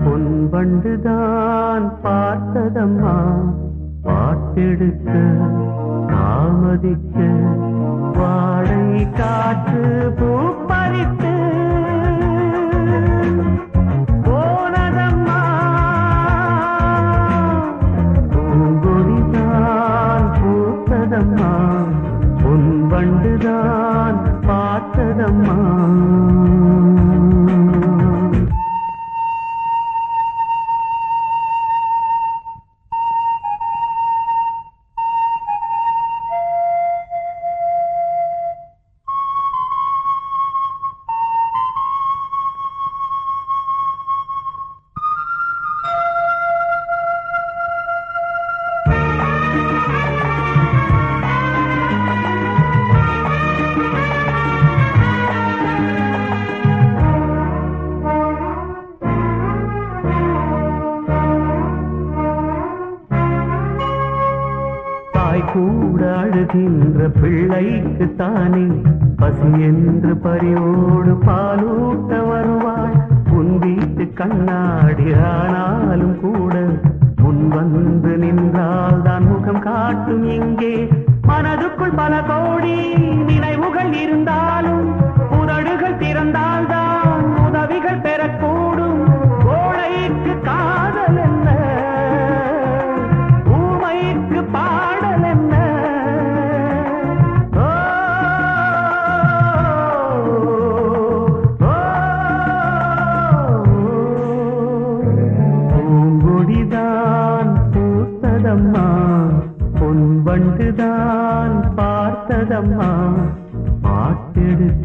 பொன்பண்டுதான் பார்த்ததம்மா பாட்டெடுக்க தாமதிக்க வாடை காற்று பூப்பறித்து போனதம்மா பூங்கொடிதான் பூத்ததம்மா பொன்பண்டுதான் பார்த்ததம்மா தாய் கூட அழுகின்ற பிள்ளைக்கு தானே பசி என்று பரியோடு பாலூட்ட வருவாள் உன் வீட்டு கண்ணாடி ஆனாலும் கூட முன் வந்து நின்றால் தான் முகம் காட்டும் இங்கே மனதுக்குள் பல கோடி நினைவுகள் இருந்தாலும் உதடுகள் திறந்தால் தான் உதவிகள் பெறக்கூடும் கோழைக்கு காதல் என்ன ஊமைக்கு பாடல் என்ன ஓ, ஓ, பூங்கொடிதான் பூத்ததம்மா பொன்பண்டுதான் பார்த்ததம்மா பாட்டெடுக்க